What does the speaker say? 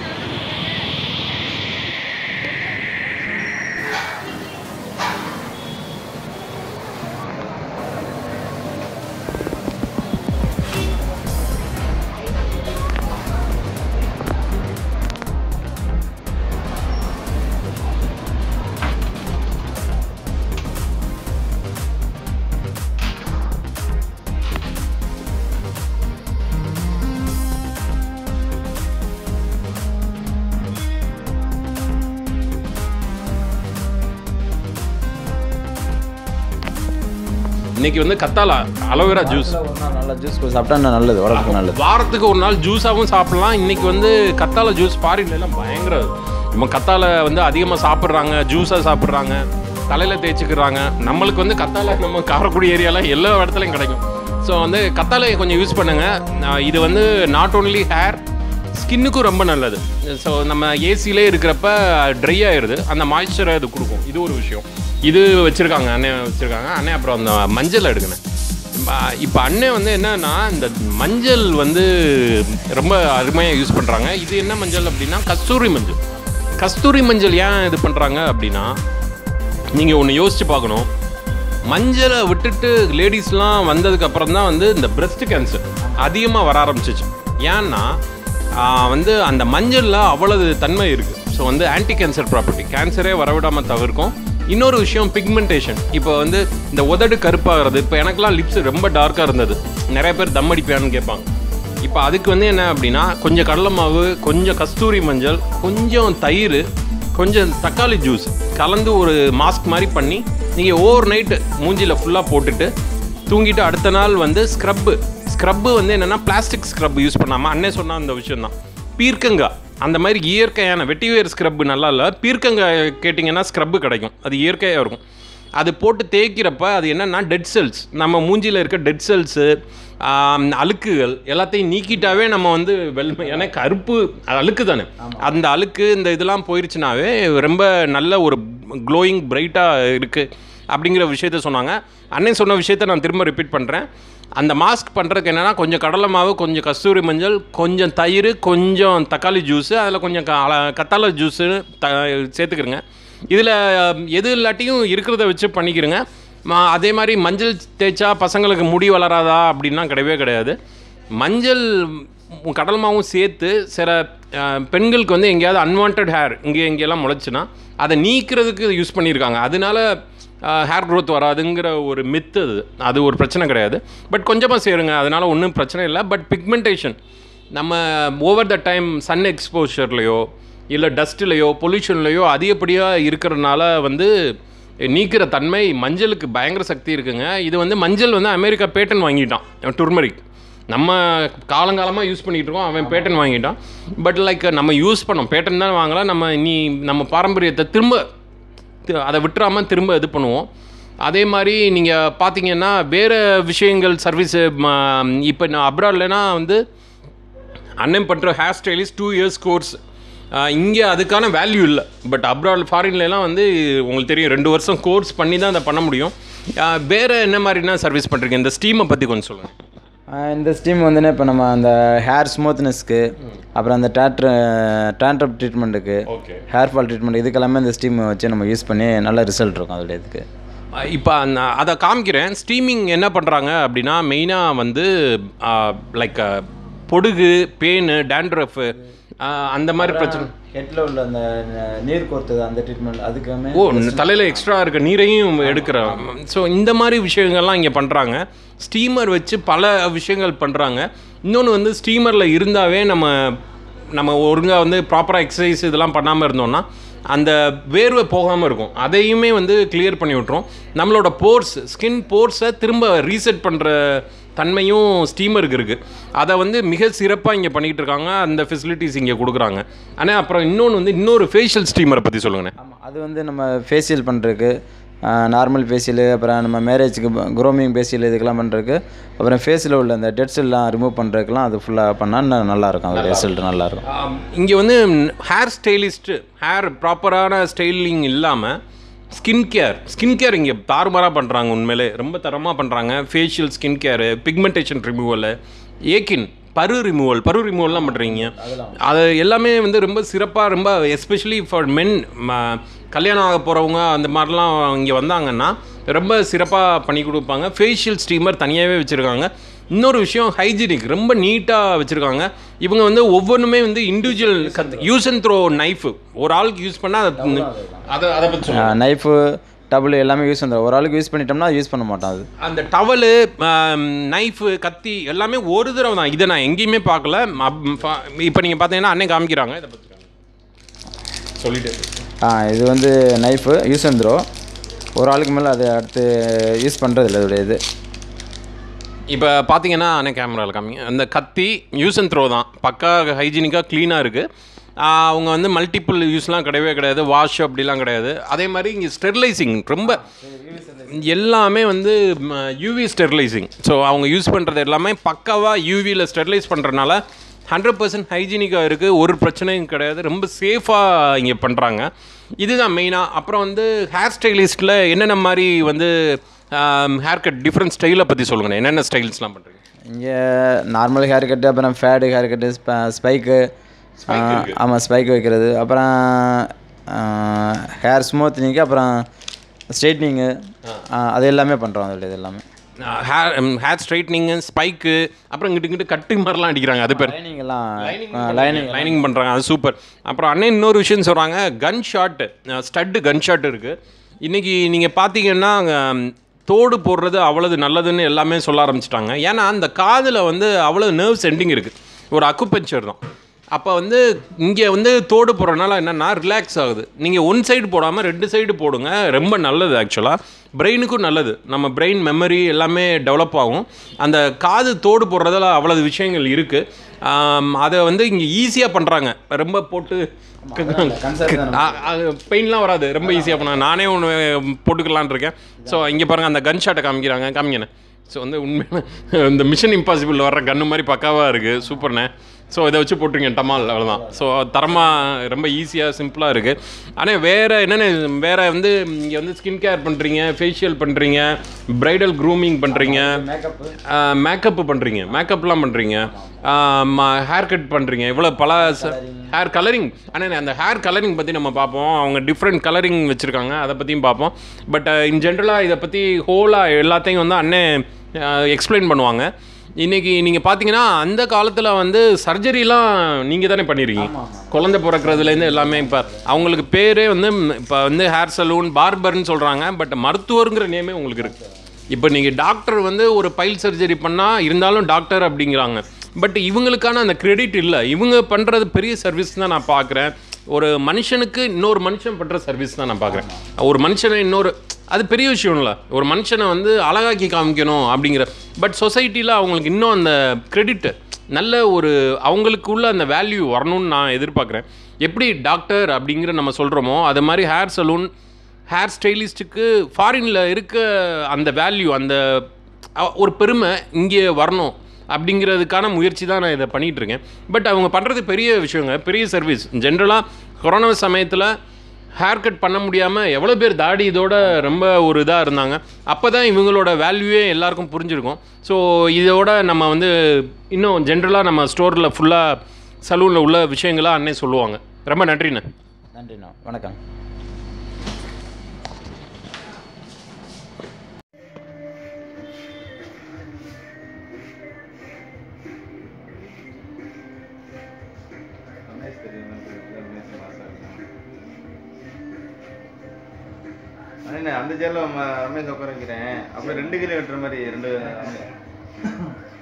இன்னைக்கு வந்து கத்தாலா aloe vera juice ஒரு நாள் நல்லா ஜூஸ் சாப்பிட்டா இன்னும் நல்லது உடம்புக்கு நல்லது வாரத்துக்கு ஒரு நாள் ஜூஸாகவும் சாப்பிடலாம் இன்னைக்கு வந்து கத்தாழை ஜூஸ் ஃபாரின்ல எல்லாம் பயங்கர நம்ம கத்தாழை வந்து அதிகமாக சாப்பிட்றாங்க ஜூஸாக சாப்பிட்றாங்க தலையில் தேய்ச்சிக்கிறாங்க நம்மளுக்கு வந்து கத்தாழை நம்ம காரக்குடி ஏரியாவில் எல்லா இடத்துலையும் கிடைக்கும் ஸோ வந்து கத்தாழையை கொஞ்சம் யூஸ் பண்ணுங்க நான் இது வந்து நாட் ஓன்லி ஹேர் ஸ்கின்னுக்கும் ரொம்ப நல்லது ஸோ நம்ம ஏசிலே இருக்கிறப்ப ட்ரை ஆயிடுது அந்த மாய்ஸ்சரை அது கொடுக்கும் இது ஒரு விஷயம் இது வச்சுருக்காங்க அண்ணன் வச்சுருக்காங்க அண்ணன் அப்புறம் அந்த மஞ்சள் எடுக்கணும் இப்போ அண்ணன் வந்து என்னன்னா இந்த மஞ்சள் வந்து ரொம்ப அருமையாக யூஸ் பண்ணுறாங்க இது என்ன மஞ்சள் அப்படின்னா கஸ்தூரி மஞ்சள் கஸ்தூரி மஞ்சள் ஏன் இது பண்ணுறாங்க அப்படின்னா நீங்கள் ஒன்று யோசிச்சு பார்க்கணும் மஞ்சளை விட்டுட்டு லேடிஸ்லாம் வந்ததுக்கு அப்புறம் தான் வந்து இந்த பிரஸ்ட் கேன்சர் அதிகமாக வர ஆரம்பிச்சிச்சு ஏன்னா ஆஹ், வந்து அந்த மஞ்சளில் அவ்வளவு தன்மை இருக்குது ஸோ வந்து ஆன்டி கேன்சர் ப்ராப்பர்ட்டி கேன்சரே வரவிடாமல் தவிர்க்கும் இன்னொரு விஷயம் பிக்மெண்டேஷன் இப்போ வந்து இந்த உதடு கருப்பாகிறது இப்போ எனக்கெல்லாம் லிப்ஸ் ரொம்ப டார்க்காக இருந்தது நிறைய பேர் தம் அடிப்பியான்னு கேட்பாங்க இப்போ அதுக்கு வந்து என்ன அப்படின்னா கொஞ்சம் கடலை மாவு கொஞ்சம் கஸ்தூரி மஞ்சள் கொஞ்சம் தயிர் கொஞ்சம் தக்காளி ஜூஸ் கலந்து ஒரு மாஸ்க் மாதிரி பண்ணி நீங்கள் ஓவர் நைட்டு மூஞ்சியில் ஃபுல்லாக போட்டுட்டு தூங்கிட்டு அடுத்த நாள் வந்து ஸ்க்ரப்பு ஸ்க்ரப்பு வந்து என்னென்னா பிளாஸ்டிக் ஸ்க்ரப் யூஸ் பண்ணாமல் அண்ணே சொன்ன அந்த விஷயம் தான் பீர்க்கங்காய் அந்த மாதிரி இயற்கையான வெட்டிவேர் ஸ்க்ரப்பு நல்லா இல்லை பீர்க்கங்காய் கேட்டிங்கன்னா ஸ்க்ரப்பு கிடைக்கும் அது இயற்கையாக இருக்கும் அது போட்டு தேய்க்கிறப்ப அது என்னென்னா டெட் செல்ஸ் நம்ம மூஞ்சியில் இருக்க டெட் செல்ஸு அழுக்குகள் எல்லாத்தையும் நீக்கிட்டாவே நம்ம வந்து வெள்மை ஏன்னா கருப்பு அழுக்கு தானே அந்த அழுக்கு இந்த இதெல்லாம் போயிருச்சுனாவே ரொம்ப நல்ல ஒரு க்ளோயிங் பிரைட்டாக இருக்குது அப்படிங்கிற விஷயத்த சொன்னாங்க அண்ணன் சொன்ன விஷயத்த நான் திரும்ப ரிப்பீட் பண்ணுறேன் அந்த மாஸ்க் பண்ணுறதுக்கு என்னென்னா கொஞ்சம் கடலை மாவு கொஞ்சம் கஸ்தூரி மஞ்சள் கொஞ்சம் தயிர் கொஞ்சம் தக்காளி ஜூஸு அதில் கொஞ்சம் க- அல- கத்தாழை ஜூஸு த சேர்த்துக்கிறங்க இதில் எது இல்லாட்டியும் இருக்கிறத வச்சு பண்ணிக்கிறங்க ம- அதே மாதிரி மஞ்சள் தேய்ச்சா பசங்களுக்கு முடி வளராதா அப்படின்லாம் கிடையவே கிடையாது மஞ்சள் ம், கடல் மாவும் சேர்த்து சில அஹ், பெண்களுக்கு வந்து எங்கேயாவது அன்வான்ட் ஹேர் இங்கே எங்கேயெல்லாம் முளைச்சுன்னா அதை நீக்கிறதுக்கு யூஸ் பண்ணியிருக்காங்க அதனால ஹேர் growth வராதுங்கிற ஒரு மித்து அது அது ஒரு பிரச்சனை கிடையாது பட் கொஞ்சமாக சேருங்க அதனால ஒன்றும் பிரச்சனை இல்லை பட் பிக்மெண்டேஷன் நம்ம ஓவர் த டைம் சன் எக்ஸ்போஷர்லையோ இல்லை டஸ்ட்லேயோ பொல்யூஷன்லையோ அதிகப்படியாக இருக்கிறனால வந்து நீக்கிற தன்மை மஞ்சளுக்கு பயங்கர சக்தி இருக்குங்க இது வந்து மஞ்சள் வந்து அமெரிக்கா பேட்டன் வாங்கிட்டான் டர்மரிக் நம்ம காலங்காலமாக யூஸ் பண்ணிகிட்டு இருக்கோம் அவன் பேட்டன் வாங்கிட்டான் பட் லைக் நம்ம யூஸ் பண்ணோம் பேட்டன் தான் வாங்கலாம் நம்ம நீ நம்ம பாரம்பரியத்தை திரும்ப தி- அதை விட்டுறாமல் திரும்ப இது பண்ணுவோம் அதே மாதிரி நீங்கள் பார்த்தீங்கன்னா வேறு விஷயங்கள் சர்வீஸு இப்போ நான் அப்ராட்லனா வந்து அண்ணன் பண்ணுற hair stylist two years course இங்கே அதுக்கான வேல்யூ இல்லை பட் அப்ராட் ஃபாரின்லலாம் வந்து உங்களுக்கு தெரியும் ரெண்டு வருஷம் கோர்ஸ் பண்ணி தான் அதை பண்ண முடியும் ஆஹ் வேற என்ன மாதிரினா சர்வீஸ் பண்ணுறீங்க இந்த ஸ்டீமை பற்றி கொஞ்சம் சொல்லுங்கள் ஆஹ் இந்த ஸ்டீம் வந்துன்னு இப்போ நம்ம அந்த ஹேர் ஸ்மூத்னஸ்க்கு அப்புறம் அந்த டேட்ரு டேண்ட்ரப் ட்ரீட்மெண்ட்டுக்கு ஓகே ஹேர் ஃபால் ட்ரீட்மெண்ட் இதுக்கெல்லாமே இந்த ஸ்டீம் வச்சு நம்ம யூஸ் பண்ணி நல்ல ரிசல்ட் இருக்கும் அதோட இதுக்கு இப்போ அந்த அதை காமிக்கிறேன் ஸ்டீமிங் என்ன பண்ணுறாங்க அப்படின்னா மெயினாக வந்து லைக் பொடுகு பேனு டேண்ட்ரஃபு அந்த மாதிரி பிரச்சனை ஹெட்டில் உள்ள அந்த நீர் கோர்த்தது அந்த ட்ரீட்மெண்ட் அதுக்காமே ஓ தலையில் எக்ஸ்ட்ரா இருக்க நீரையும் எடுக்கிறோம் ஸோ இந்த மாதிரி விஷயங்கள்லாம் இங்கே பண்ணுறாங்க ஸ்டீமர் வச்சு பல விஷயங்கள் பண்ணுறாங்க இன்னொன்று வந்து ஸ்டீமரில் இருந்தாவே நம்ம நம்ம ஒழுங்காக வந்து ப்ராப்பராக எக்ஸசைஸ் இதெல்லாம் பண்ணாமல் இருந்தோம்னா அந்த வேர்வை போகாமல் இருக்கும் அதையுமே வந்து கிளியர் பண்ணி விட்ரும் நம்மளோட போர்ஸ் ஸ்கின் போர்ஸை திரும்ப ரீசெட் பண்ணுற தன்மையும் ஸ்டீமருக்கு இருக்குது அதை வந்து மிக சிறப்பாக இங்கே பண்ணிகிட்டு இருக்காங்க அந்த ஃபெசிலிட்டிஸ் இங்கே கொடுக்குறாங்க ஆனால் அப்புறம் இன்னொன்று வந்து இன்னொரு ஃபேஷியல் ஸ்டீமரை பற்றி சொல்லுங்கண்ணே ஆமாம் அது வந்து நம்ம ஃபேஷியல் பண்ணுறதுக்கு நார்மல் ஃபேஷியலு அப்புறம் நம்ம மேரேஜுக்கு குரோமிங் ஃபேஷியல் இதுக்கெல்லாம் பண்ணுறதுக்கு அப்புறம் ஃபேஸில் உள்ள அந்த டெட் செல்லாம் ரிமூவ் பண்ணுறதுக்கெல்லாம் அது ஃபுல்லாக பண்ணால் நல்லாயிருக்கும் அது ரிசல்ட் நல்லாயிருக்கும் இங்கே வந்து ஹேர் ஸ்டைலிஸ்ட்டு ஹேர் ப்ராப்பரான ஸ்டைலிங் இல்லாமல் ஸ்கின் கேர் ஸ்கின் கேர் இங்கே தாறுமாறாக பண்ணுறாங்க உண்மையிலே ரொம்ப தரமாக பண்ணுறாங்க facial skin care pigmentation removal ஏக்கின் பரு ரிமூவல் பரு ரிமூவல்லாம் பண்ணுறீங்க அது எல்லாமே வந்து ரொம்ப சிறப்பாக ரொம்ப எஸ்பெஷலி ஃபார் மென் கல்யாணம் ஆக போகிறவங்க அந்த மாதிரிலாம் இங்கே வந்தாங்கன்னா ரொம்ப சிறப்பாக பண்ணி கொடுப்பாங்க ஃபேஷியல் ஸ்டீமர் தனியாகவே வச்சுருக்காங்க இன்னொரு விஷயம் ஹைஜீனிக் ரொம்ப நீட்டாக வச்சுருக்காங்க இவங்க வந்து ஒவ்வொன்றுமே வந்து individual use and throw knife ஒரு ஆளுக்கு யூஸ் பண்ணால் அதை அதை பற்றி சொல்லுங்கள் நைஃபு டபுள் எல்லாமே யூஸ் பண்ணுறோம் ஒரு ஆளுக்கு யூஸ் பண்ணிட்டோம்னா யூஸ் பண்ண மாட்டோம் அது அந்த டவலு நைஃபு கத்தி எல்லாமே ஒரு தடவை தான் இதை நான் எங்கேயுமே பார்க்கல இப்போ நீங்கள் பார்த்தீங்கன்னா அன்னை காமிக்கிறாங்க இதை பற்றி சொல்லிட்டு ஆ இது வந்து நைஃபு யூஸ் அண்ட் த்ரோ ஒரு ஆளுக்கு மேலே அது அடுத்து யூஸ் பண்ணுறது இல்லை இதோடைய இது இப்போ பார்த்தீங்கன்னா அண்ணே கேமராவில் காமிங்க அந்த கத்தி யூஸ் அண்ட் த்ரோ தான் பக்கா ஹைஜீனிக்காக க்ளீனாக இருக்குது அவங்க வந்து மல்டிபிள் யூஸ்லாம் கிடையவே கிடையாது வாஷ் அப்படிலாம் கிடையாது அதே மாதிரி இங்கே ஸ்டெர்லைசிங் ரொம்ப எல்லாமே வந்து யூவி ஸ்டெர்லைசிங் ஸோ அவங்க யூஸ் பண்ணுறது எல்லாமே பக்காவாக யூவியில் ஸ்டெர்லைஸ் பண்ணுறதுனால ஹண்ட்ரட் பர்சன்ட் ஹைஜீனிக்காக இருக்குது ஒரு பிரச்சனையும் கிடையாது ரொம்ப சேஃபாக இங்கே பண்ணுறாங்க இதுதான் மெயினாக அப்புறம் வந்து ஹேர் ஸ்டைலிஸ்ட்டில் என்னென்ன மாதிரி வந்து ஹேர் கட் டிஃப்ரெண்ட் ஸ்டைலை பற்றி சொல்லுங்கண்ணே என்னென்ன ஸ்டைல்ஸ்லாம் பண்ணுறீங்க இங்கே நார்மல் ஹேர் கட்டு அப்புறம் ஃபேடு ஹேர் கட்டு ஸ்பைக்கு ஆமாம் ஸ்பைக் வைக்கிறது அப்புறம் ஹேர் ஸ்மூத்னிங்கு அப்புறம் ஸ்ட்ரைட்னிங்கு அது எல்லாமே பண்ணுறோம் அதில் இது எல்லாமே ஹேர் ஹேர் ஸ்ட்ரைட்னிங்கு ஸ்பைக்கு அப்புறம் இங்கிட்டு இங்கிட்டு கட்டு மாதிரிலாம் அடிக்கிறாங்க அது பேர் லைனிங் எல்லாம் லைனிங் லைனிங் பண்ணுறாங்க அது சூப்பர் அப்புறம் அண்ணன் இன்னொரு விஷயம் சொல்கிறாங்க gun shot stud gun shot இருக்குது இன்றைக்கி நீங்கள் பார்த்தீங்கன்னா அங்க, தோடு போடுறது அவ்வளவு நல்லதுன்னு எல்லாமே சொல்ல ஆரம்பிச்சிட்டாங்க ஏன்னா அந்த காதில் வந்து அவ்வளோ நர்வ் சென்டிங் இருக்குது ஒரு அக்குபஞ்சர் தான் அப்போ வந்து இங்கே வந்து தோடு போடுறதுனால என்னென்னா ரிலாக்ஸ் ஆகுது நீங்கள் ஒன் சைடு போடாமல் ரெண்டு சைடு போடுங்க ரொம்ப நல்லது ஆக்சுவலாக பிரெயினுக்கும் நல்லது நம்ம பிரெயின் மெமரி எல்லாமே டெவலப் ஆகும் அந்த காது தோடு போடுறதுல அவ்வளவு விஷயங்கள் இருக்குது அதை வந்து இங்கே ஈஸியாக பண்ணுறாங்க ரொம்ப போட்டு பெயின்லாம் வராது ரொம்ப ஈஸியாக பண்ணாங்க நானே ஒன்று போட்டுக்கலான்னு இருக்கேன் ஸோ இங்கே பாருங்கள் அந்த கன் ஷாட்டை காமிக்கிறாங்க காமிங்கண்ணே ஸோ வந்து உண்மையான இந்த மிஷன் இம்பாசிபிள் வர்ற கன்று மாதிரி பக்காவாக இருக்குது சூப்பர்ண்ணே ஸோ இதை வச்சு போட்டுருங்க டமால் அவ்வளோதான் ஸோ தரமாக ரொம்ப ஈஸியாக சிம்பிளாக இருக்குது ஆனால் வேறு என்னென்ன வேறு வந்து இங்கே வந்து ஸ்கின் கேர் பண்ணுறீங்க ஃபேஷியல் பண்ணுறீங்க ப்ரைடல் க்ரூமிங் பண்ணுறீங்க மேக்கப் பண்ணுறீங்க மேக்கப்லாம் பண்ணுறீங்க ஹேர் கட் பண்ணுறீங்க இவ்வளோ பல ஹேர் கலரிங் ஆனால் அந்த ஹேர் கலரிங் பற்றி நம்ம பார்ப்போம் அவங்க டிஃப்ரெண்ட் கலரிங் வச்சுருக்காங்க அதை பற்றியும் பார்ப்போம் பட் இன் ஜென்ரலாக இதை பற்றி ஹோலாக எல்லாத்தையும் வந்து அண்ணே எக்ஸ்பிளைன் பண்ணுவாங்க இன்றைக்கி நீங்கள் பார்த்தீங்கன்னா அந்த காலத்தில் வந்து சர்ஜரிலாம் நீங்கள் தானே பண்ணியிருக்கீங்க குழந்தை பிறக்கிறதுலேருந்து எல்லாமே இப்போ அவங்களுக்கு பேரே வந்து இப்போ வந்து ஹேர் சலூன் பார்பர்னு சொல்கிறாங்க பட் மருத்துவருங்கிற நேமே உங்களுக்கு இருக்குது இப்போ நீங்கள் டாக்டர் வந்து ஒரு பைல் சர்ஜரி பண்ணால் இருந்தாலும் டாக்டர் அப்படிங்கிறாங்க பட் இவங்களுக்கான அந்த கிரெடிட் இல்லை இவங்க பண்ணுறது பெரிய சர்வீஸ் தான் நான் பார்க்குறேன் ஒரு மனுஷனுக்கு இன்னொரு மனுஷன் பண்ணுற சர்வீஸ் தான் நான் பார்க்குறேன் ஒரு மனுஷனை இன்னொரு அது பெரிய விஷயம் இல்லை ஒரு மனுஷனை வந்து அழகாக்கி காமிக்கணும் அப்படிங்கிற பட் சொசைட்டியில் அவங்களுக்கு இன்னும் அந்த கிரெடிட்டு நல்ல ஒரு அவங்களுக்குள்ள அந்த வேல்யூ வரணும்னு நான் எதிர்பார்க்குறேன் எப்படி டாக்டர் அப்படிங்கிற நம்ம சொல்கிறோமோ அது மாதிரி ஹேர் சலூன் ஹேர் ஸ்டைலிஸ்ட்டுக்கு ஃபாரினில் இருக்க அந்த வேல்யூ அந்த அ- ஒரு பெருமை இங்கே வரணும் அப்படிங்கிறதுக்கான முயற்சி தான் நான் இதை பண்ணிகிட்டு இருக்கேன் பட் அவங்க பண்ணுறது பெரிய விஷயங்க பெரிய சர்வீஸ் ஜென்ரலாக கொரோனா சமயத்தில் ஹேர் கட் பண்ண முடியாமல் எவ்வளோ பேர் தாடி இதோட ரொம்ப ஒரு இதாக இருந்தாங்க அப்போ தான் இவங்களோட வேல்யூவே எல்லாருக்கும் புரிஞ்சிருக்கும் ஸோ இதோட நம்ம வந்து இன்னும் ஜென்ரலாக நம்ம ஸ்டோரில் ஃபுல்லாக சலூனில் உள்ள விஷயங்களாக அண்ணே சொல்லுவாங்க ரொம்ப நன்றிண்ணே நன்றிண்ணா வணக்கம் அண்ணே அந்த ஜெல்ல ரமேஷ் உட்கார வைக்கிறேன் அப்புறம் ரெண்டு கிலோ வெட்டுற மாதிரி ரெண்டு